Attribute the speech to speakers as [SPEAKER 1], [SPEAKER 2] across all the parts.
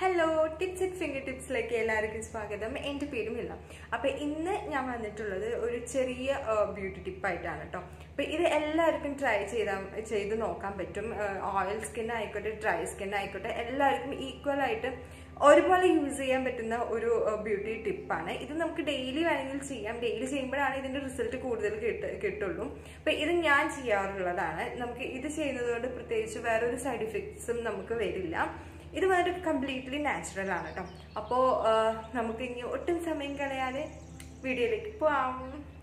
[SPEAKER 1] hello tips and finger ടിപ്സിലേക്ക് എല്ലാവർക്കും സ്വാഗതം എൻ്റെ പേരും ഇല്ല അപ്പൊ ഇന്ന് ഞാൻ വന്നിട്ടുള്ളത് ഒരു ചെറിയ ബ്യൂട്ടി ടിപ്പായിട്ടാണ് കേട്ടോ അപ്പൊ ഇത് എല്ലാവർക്കും ട്രൈ ചെയ്താൽ ചെയ്ത് നോക്കാൻ പറ്റും ഓയിൽ സ്കിൻ ആയിക്കോട്ടെ ഡ്രൈ സ്കിൻ ആയിക്കോട്ടെ എല്ലാവർക്കും ഈക്വൽ ആയിട്ട് ഒരുപോലെ യൂസ് ചെയ്യാൻ പറ്റുന്ന ഒരു ബ്യൂട്ടി ടിപ്പാണ് ഇത് നമുക്ക് ഡെയിലി വേണമെങ്കിൽ ചെയ്യാം ഡെയിലി ചെയ്യുമ്പോഴാണ് ഇതിന്റെ റിസൾട്ട് കൂടുതൽ കിട്ട കിട്ടുള്ളൂ അപ്പൊ ഇത് ഞാൻ ചെയ്യാറുള്ളതാണ് നമുക്ക് ഇത് ചെയ്യുന്നത് കൊണ്ട് പ്രത്യേകിച്ച് വേറൊരു സൈഡ് ഇഫക്ട്സും നമുക്ക് വരില്ല ഇത് വന്നിട്ട് കംപ്ലീറ്റ്ലി നാച്ചുറൽ ആണ് കേട്ടോ അപ്പോൾ നമുക്ക് ഇനി ഒട്ടും സമയം കളയാതെ വീഡിയോയിലേക്ക് പോവാം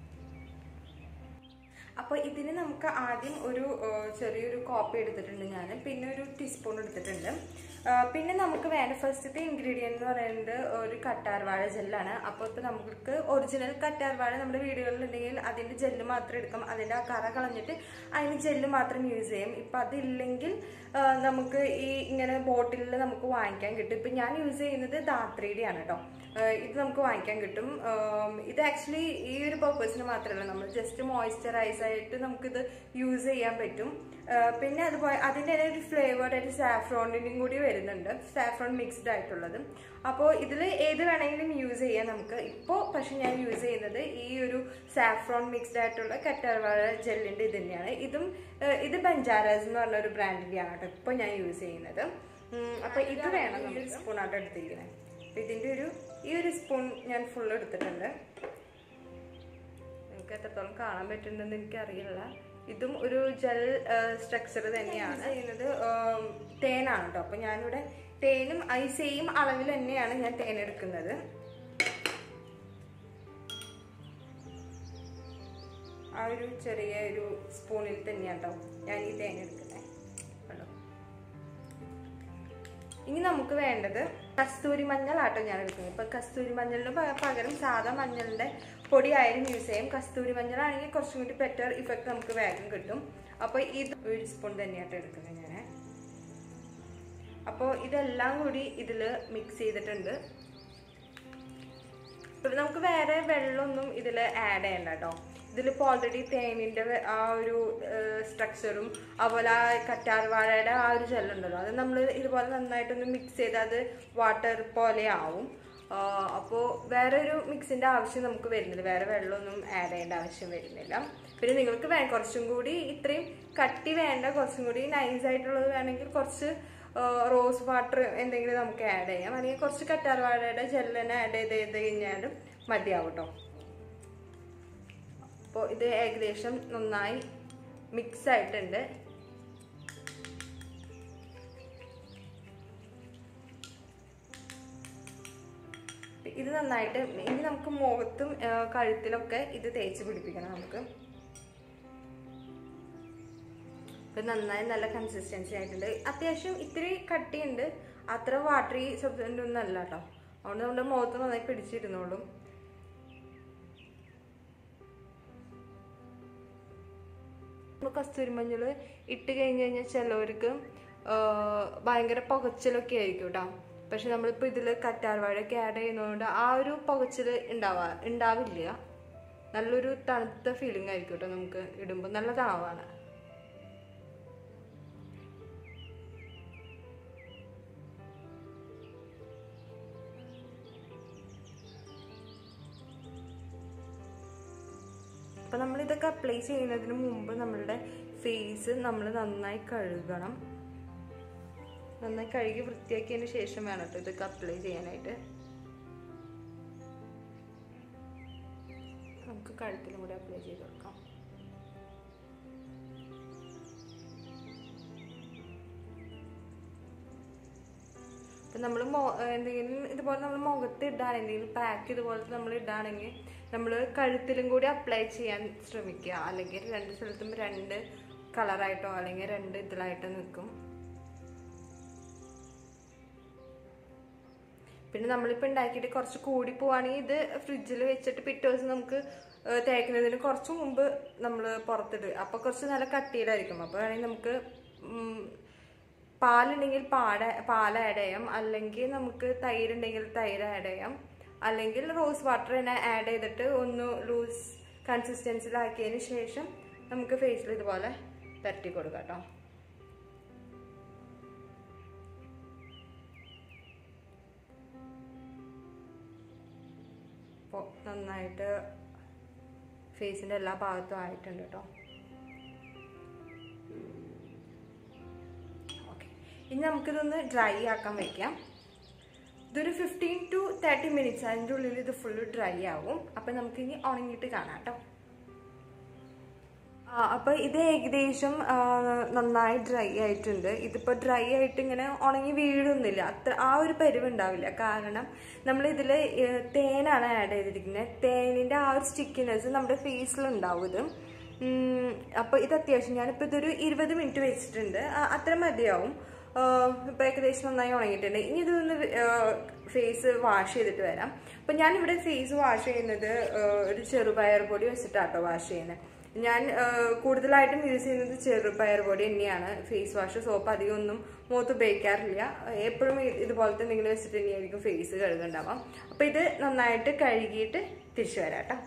[SPEAKER 1] അപ്പോൾ ഇതിന് നമുക്ക് ആദ്യം ഒരു ചെറിയൊരു കോപ്പി എടുത്തിട്ടുണ്ട് ഞാൻ പിന്നെ ഒരു ടീസ്പൂൺ എടുത്തിട്ടുണ്ട് പിന്നെ നമുക്ക് വേണ്ട ഫസ്റ്റത്തെ ഇൻഗ്രീഡിയൻ്റ് എന്ന് പറയുന്നത് ഒരു കറ്റാർവാഴ ജെല്ലാണ് അപ്പോൾ ഇപ്പോൾ നമുക്ക് ഒറിജിനൽ കറ്റാർവാഴ നമ്മുടെ വീടുകളിൽ ഉണ്ടെങ്കിൽ അതിൻ്റെ ജെല്ല് മാത്രം എടുക്കാം അതിൻ്റെ ആ കറ കളഞ്ഞിട്ട് അതിന് ജെല്ല് മാത്രം യൂസ് ചെയ്യും ഇപ്പം അതില്ലെങ്കിൽ നമുക്ക് ഈ ഇങ്ങനെ ബോട്ടിലിൽ നമുക്ക് വാങ്ങിക്കാൻ കിട്ടും ഇപ്പം ഞാൻ യൂസ് ചെയ്യുന്നത് ധാത്രിയുടെയാണ് കേട്ടോ ഇത് നമുക്ക് വാങ്ങിക്കാൻ കിട്ടും ഇത് ആക്ച്വലി ഈ ഒരു പർപ്പസിന് മാത്രമല്ല നമ്മൾ ജസ്റ്റ് മോയ്സ്ചറൈസ് ആയിട്ട് നമുക്കിത് യൂസ് ചെയ്യാൻ പറ്റും പിന്നെ അതുപോലെ അതിൻ്റെ തന്നെ ഒരു ഫ്ലേവർ ആയിട്ട് സാഫ്രോണിൻ്റെയും കൂടി വരുന്നുണ്ട് സാഫ്രോൺ മിക്സ്ഡ് ആയിട്ടുള്ളത് അപ്പോൾ ഇതിൽ ഏത് വേണമെങ്കിലും യൂസ് ചെയ്യാം നമുക്ക് ഇപ്പോൾ പക്ഷെ ഞാൻ യൂസ് ചെയ്യുന്നത് ഈ ഒരു സാഫ്രോൺ മിക്സ്ഡ് ആയിട്ടുള്ള കറ്റാർവാഴ ജെല്ലിൻ്റെ ഇത് തന്നെയാണ് ഇതും ഇത് ബഞ്ചാരാസ് എന്ന് പറഞ്ഞ ഒരു ബ്രാൻഡിൻ്റെയാണ് കേട്ടോ ഇപ്പോൾ ഞാൻ യൂസ് ചെയ്യുന്നത് അപ്പോൾ ഇത് വേണം ഈ ഒരു സ്പൂണായിട്ട് എടുത്തിരിക്കുന്നത് അപ്പോൾ ഇതിൻ്റെ ഒരു ഈ ഒരു സ്പൂൺ ഞാൻ ഫുൾ എടുത്തിട്ടുണ്ട് നിങ്ങൾക്ക് എത്രത്തോളം കാണാൻ പറ്റുന്നുണ്ടെന്ന് എനിക്കറിയില്ല ഇതും ഒരു ജെൽ സ്ട്രക്ചർ തന്നെയാണ് ചെയ്യുന്നത് തേനാണ് കേട്ടോ അപ്പോൾ ഞാനിവിടെ തേനും ഈ സെയിം അളവിൽ തന്നെയാണ് ഞാൻ തേൻ എടുക്കുന്നത് ആ ഒരു ചെറിയ ഒരു സ്പൂണിൽ തന്നെയാണ് കേട്ടോ ഞാൻ ഈ തേൻ എടുക്കുന്നത് കണ്ടോ ഇനി നമുക്ക് വേണ്ടത് കസ്തൂരി മഞ്ഞളാട്ടോ ഞാൻ എടുക്കുന്നത് ഇപ്പൊ കസ്തൂരി മഞ്ഞളിന് പകരം സാധാ മഞ്ഞളിന്റെ പൊടി ആയാലും യൂസ് ചെയ്യും കസ്തൂരി മഞ്ഞളാണെങ്കിൽ കുറച്ചും കൂടി ബെറ്റർ ഇഫക്റ്റ് നമുക്ക് വേഗം കിട്ടും അപ്പോൾ ഇത് ഒരു സ്പൂൺ തന്നെയാട്ടോ എടുക്കുന്നത് ഞാൻ അപ്പോൾ ഇതെല്ലാം കൂടി ഇതിൽ മിക്സ് ചെയ്തിട്ടുണ്ട് ഇപ്പം നമുക്ക് വേറെ വെള്ളമൊന്നും ഇതിൽ ആഡ് ചെയ്യണ്ട കേട്ടോ ഇതിലിപ്പോൾ ഓൾറെഡി തേനിൻ്റെ ആ ഒരു സ്ട്രക്ചറും അതുപോലെ ആ കറ്റാർവാഴയുടെ ആ ഒരു ജെല്ലുണ്ടല്ലോ അത് നമ്മൾ ഇതുപോലെ നന്നായിട്ടൊന്ന് മിക്സ് ചെയ്ത് അത് വാട്ടർ പോലെ ആവും അപ്പോൾ വേറെ ഒരു മിക്സിൻ്റെ ആവശ്യം നമുക്ക് വരുന്നില്ല വേറെ വെള്ളമൊന്നും ആഡ് ചെയ്യേണ്ട ആവശ്യം വരുന്നില്ല പിന്നെ നിങ്ങൾക്ക് വേ കുറച്ചും കൂടി ഇത്രയും കട്ടി വേണ്ട കുറച്ചും കൂടി നൈസ് ആയിട്ടുള്ളത് വേണമെങ്കിൽ കുറച്ച് റോസ് വാട്ടർ എന്തെങ്കിലും നമുക്ക് ആഡ് ചെയ്യാം അല്ലെങ്കിൽ കുറച്ച് കറ്റാർവാഴയുടെ ജെല്ലിനെ ആഡ് ചെയ്ത് ചെയ്ത് കഴിഞ്ഞാലും മതിയാവും കേട്ടോ അപ്പോൾ ഇത് ഏകദേശം നന്നായി മിക്സ് ആയിട്ടുണ്ട് ഇത് നന്നായിട്ട് ഇനി നമുക്ക് മുഖത്തും കഴുത്തിലൊക്കെ ഇത് തേച്ച് പിടിപ്പിക്കണം നമുക്ക് ഇപ്പം നന്നായി നല്ല കൺസിസ്റ്റൻസി ആയിട്ടുണ്ട് അത്യാവശ്യം ഇത്തിരി കട്ടിയുണ്ട് അത്ര വാട്ടറി സബ്സ്റ്റൻ്റ് ഒന്നും അല്ല കേട്ടോ അതുകൊണ്ട് നമ്മുടെ മുഖത്ത് നന്നായി പിടിച്ചിരുന്നോളും നമ്മൾ കസ്തൂരി മഞ്ഞൾ ഇട്ട് കഴിഞ്ഞ് കഴിഞ്ഞാൽ ചിലവർക്ക് ഭയങ്കര പുകച്ചിലൊക്കെ ആയിരിക്കും കേട്ടോ പക്ഷെ നമ്മളിപ്പോൾ ഇതിൽ കറ്റാർവാഴയൊക്കെ ആഡ് ചെയ്യുന്നതുകൊണ്ട് ആ ഒരു പുകച്ചിൽ ഉണ്ടാവാ ഉണ്ടാവില്ല നല്ലൊരു തണുത്ത ഫീലിംഗ് ആയിരിക്കും കേട്ടോ നമുക്ക് ഇടുമ്പോൾ നല്ല തണവാണ് അപ്പം നമ്മളിതൊക്കെ അപ്ലൈ ചെയ്യുന്നതിന് മുമ്പ് നമ്മളുടെ ഫേസ് നമ്മൾ നന്നായി കഴുകണം നന്നായി കഴുകി വൃത്തിയാക്കിയതിന് ശേഷം വേണം കേട്ടോ ഇതൊക്കെ അപ്ലൈ ചെയ്യാനായിട്ട് നമുക്ക് കഴുത്തിലും കൂടി അപ്ലൈ ചെയ്ത് കൊടുക്കാം ഇപ്പം നമ്മൾ എന്തെങ്കിലും ഇതുപോലെ നമ്മൾ മുഖത്ത് ഇടാണ് എന്തെങ്കിലും പാക്ക് ഇതുപോലത്തെ നമ്മൾ ഇടാണെങ്കിൽ നമ്മൾ കഴുത്തിലും കൂടി അപ്ലൈ ചെയ്യാൻ ശ്രമിക്കുക അല്ലെങ്കിൽ രണ്ട് സ്ഥലത്തും രണ്ട് കളറായിട്ടോ അല്ലെങ്കിൽ രണ്ട് ഇതിലായിട്ടോ നിൽക്കും പിന്നെ നമ്മളിപ്പോൾ ഉണ്ടാക്കിയിട്ട് കുറച്ച് കൂടി പോവാണെങ്കിൽ ഇത് ഫ്രിഡ്ജിൽ വെച്ചിട്ട് പിറ്റേ ദിവസം നമുക്ക് തേക്കുന്നതിന് കുറച്ച് മുമ്പ് നമ്മൾ പുറത്തിടുക അപ്പോൾ കുറച്ച് നല്ല കട്ടിയിലായിരിക്കും അപ്പോൾ വേണമെങ്കിൽ നമുക്ക് പാലുണ്ടെങ്കിൽ പാട പാൽ ആഡ് ചെയ്യാം അല്ലെങ്കിൽ നമുക്ക് തൈര് ഉണ്ടെങ്കിൽ തൈര് ആഡ് ചെയ്യാം അല്ലെങ്കിൽ റോസ് വാട്ടർ തന്നെ ആഡ് ചെയ്തിട്ട് ഒന്ന് ലൂസ് കൺസിസ്റ്റൻസിലാക്കിയതിന് ശേഷം നമുക്ക് ഫേസിൽ ഇതുപോലെ തട്ടി കൊടുക്കാം കേട്ടോ അപ്പോൾ നന്നായിട്ട് ഫേസിൻ്റെ എല്ലാ ഭാഗത്തും ആയിട്ടുണ്ട് കേട്ടോ ഓക്കെ ഇനി നമുക്കിതൊന്ന് ഡ്രൈ ആക്കാൻ വെക്കാം ഇതൊരു ഫിഫ്റ്റീൻ ടു തേർട്ടി മിനിറ്റ്സ് അതിൻ്റെ ഉള്ളിൽ ഇത് ഫുള്ള് ഡ്രൈ ആവും അപ്പം നമുക്കിനി ഉണങ്ങിയിട്ട് കാണാം കേട്ടോ ആ അപ്പോൾ ഇത് ഏകദേശം ആ, നന്നായി ഡ്രൈ ആയിട്ടുണ്ട് ഇതിപ്പോൾ ഡ്രൈ ആയിട്ട് ഇങ്ങനെ ഉണങ്ങി വീഴൊന്നുമില്ല അത്ര ആ ഒരു പരിവ് ഉണ്ടാവില്ല കാരണം നമ്മൾ ഇതിൽ തേനാണ് ആഡ് ചെയ്തിരിക്കുന്നത് തേനിൻ്റെ ആ ഒരു സ്റ്റിക്കിനെസ് നമ്മുടെ ഫേസിൽ ഉണ്ടാവും ഇത് അപ്പോൾ ഇത് അത്യാവശ്യം ഞാനിപ്പോൾ ഇതൊരു ഇരുപത് മിനിറ്റ് വെച്ചിട്ടുണ്ട് ആ, അത്ര മതിയാവും ഇപ്പോൾ ഏകദേശം നന്നായി ഉണങ്ങിയിട്ടുണ്ട് ഇനി ഇതൊന്ന് ഫേസ് വാഷ് ചെയ്തിട്ട് വരാം അപ്പം ഞാനിവിടെ ഫേസ് വാഷ് ചെയ്യുന്നത് ആ, ഒരു ചെറുപയർ പൊടി വെച്ചിട്ടാട്ടോ വാഷ് ചെയ്യുന്നത് ഞാൻ ആ, കൂടുതലായിട്ടും യൂസ് ചെയ്യുന്നത് ചെറുപയർ പൊടി തന്നെയാണ് ഫേസ് വാഷ് സോപ്പ് അധികം ഒന്നും മുഖത്ത് ഉപയോഗിക്കാറില്ല എപ്പോഴും ഇതുപോലത്തെ എന്തെങ്കിലും വെച്ചിട്ട് തന്നെയായിരിക്കും ഫേസ് കഴുകുണ്ടാവാം അപ്പം ഇത് നന്നായിട്ട് കഴുകിയിട്ട് തിരിച്ചു വരാം കേട്ടോ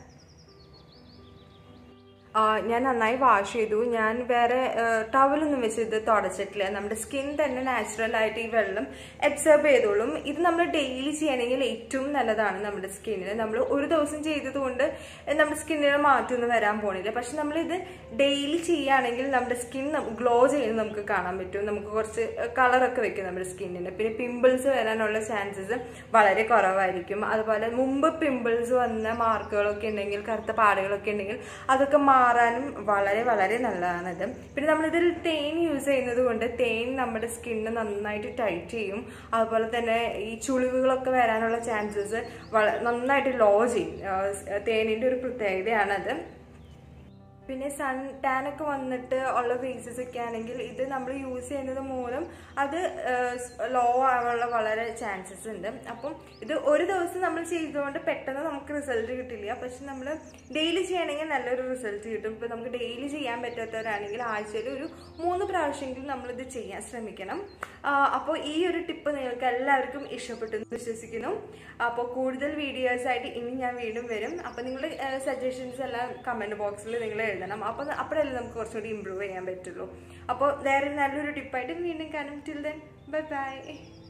[SPEAKER 1] ആ, ഞാൻ നന്നായി വാഷ് ചെയ്തു ഞാൻ വേറെ ടവലൊന്നും വെച്ച് ഇത് തുടച്ചിട്ടില്ല നമ്മുടെ സ്കിൻ തന്നെ നാച്ചുറൽ ആയിട്ട് ഈ വെള്ളം അബ്സർബ് ചെയ്തോളും ഇത് നമ്മൾ ഡെയിലി ചെയ്യണമെങ്കിൽ ഏറ്റവും നല്ലതാണ് നമ്മുടെ സ്കിന്നിന് നമ്മൾ ഒരു ദിവസം ചെയ്തത് കൊണ്ട് നമ്മുടെ സ്കിന്നിന് മാറ്റമൊന്നും വരാൻ പോണില്ല പക്ഷെ നമ്മൾ ഇത് ഡെയിലി ചെയ്യുകയാണെങ്കിൽ നമ്മുടെ സ്കിൻ ഗ്ലോ ചെയ്യുന്നത് നമുക്ക് കാണാൻ പറ്റും നമുക്ക് കുറച്ച് കളറൊക്കെ വെക്കും നമ്മുടെ സ്കിന്നിന് പിന്നെ പിമ്പിൾസ് വരാനുള്ള ചാൻസസ് വളരെ കുറവായിരിക്കും അതുപോലെ മുമ്പ് പിമ്പിൾസ് വന്ന മാർക്കുകളൊക്കെ ഉണ്ടെങ്കിൽ കറുത്ത പാടുകളൊക്കെ ഉണ്ടെങ്കിൽ അതൊക്കെ മാറാനും വളരെ വളരെ നല്ലതാണിത് പിന്നെ നമ്മളിതിൽ തേൻ യൂസ് ചെയ്യുന്നത് കൊണ്ട് തേൻ നമ്മുടെ സ്കിന്ന് നന്നായിട്ട് ടൈറ്റ് ചെയ്യും അതുപോലെ തന്നെ ഈ ചുളിവുകളൊക്കെ വരാനുള്ള ചാൻസസ് നന്നായിട്ട് ലോ ചെയ്യും ആ, തേനിൻ്റെ ഒരു പ്രത്യേകതയാണത് പിന്നെ സൺ ടാൻ ഒക്കെ വന്നിട്ട് ഉള്ള ഫേസസ് ഒക്കെ ആണെങ്കിൽ ഇത് നമ്മൾ യൂസ് ചെയ്യുന്നത് മൂലം അത് ലോ ആവാനുള്ള വളരെ ചാൻസസ് ഉണ്ട് അപ്പം ഇത് ഒരു ദിവസം നമ്മൾ ചെയ്തുകൊണ്ട് പെട്ടെന്ന് നമുക്ക് റിസൾട്ട് കിട്ടില്ല പക്ഷെ നമ്മൾ ഡെയിലി ചെയ്യണമെങ്കിൽ നല്ലൊരു റിസൾട്ട് കിട്ടും ഇപ്പം നമുക്ക് ഡെയിലി ചെയ്യാൻ പറ്റാത്തവരാണെങ്കിൽ ആഴ്ചയിൽ ഒരു മൂന്ന് പ്രാവശ്യമെങ്കിലും നമ്മളിത് ചെയ്യാൻ ശ്രമിക്കണം അപ്പോൾ ഈ ഒരു ടിപ്പ് നിങ്ങൾക്ക് എല്ലാവർക്കും ഇഷ്ടപ്പെട്ടു എന്ന് വിശ്വസിക്കുന്നു അപ്പോൾ കൂടുതൽ വീഡിയോസ് ആയിട്ട് ഇനി ഞാൻ വീണ്ടും വരും അപ്പോൾ നിങ്ങളുടെ സജഷൻസ് എല്ലാം കമൻറ്റ് ബോക്സിൽ നിങ്ങൾ എഴുതണം അപ്പോൾ അപ്പോഴല്ലേ നമുക്ക് കുറച്ചുകൂടി ഇമ്പ്രൂവ് ചെയ്യാൻ പറ്റുള്ളൂ അപ്പോൾ വേറെ നല്ലൊരു ടിപ്പായിട്ട് വീണ്ടും കാണും ടിൽ ദെൻ ബൈ ബൈ